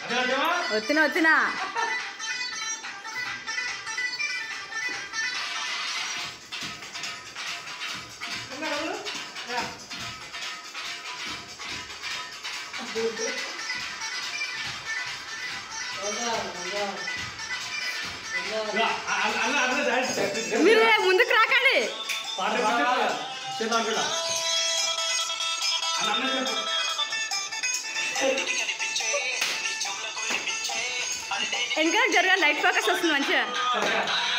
అదే వచ్చావా వచ్చినా వచ్చినా ఇలా, అ- అ- అన్న అన్న డాన్స్ మీరు ముందుకు రాకండి పాట పాట చేద్దాం పిల్ల అన్న అన్న చెప్పు వెనకాల జరగాలి లైట్ ఫోకస్ వస్తుంది మంచిగా సరే.